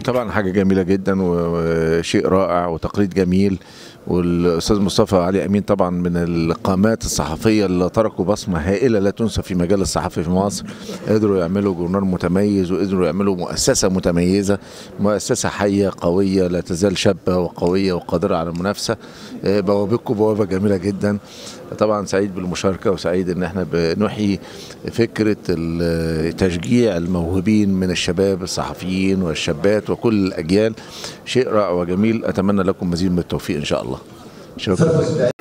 طبعا حاجة جميلة جدا وشيء رائع وتقليد جميل والأستاذ مصطفى علي أمين طبعا من القامات الصحفية اللي تركوا بصمة هائلة لا تنسى في مجال الصحفي في مصر قدروا يعملوا جورنال متميز وقدروا يعملوا مؤسسة متميزة مؤسسة حية قوية لا تزال شابة وقوية وقادرة على المنافسة آه، بوابتكم بوابة جميلة جدا طبعا سعيد بالمشاركة وسعيد ان احنا بنحيي فكرة ال- تشجيع الموهوبين من الشباب الصحفيين والشابات وكل الأجيال شيء رائع وجميل أتمنى لكم مزيد من التوفيق إن شاء الله شكرا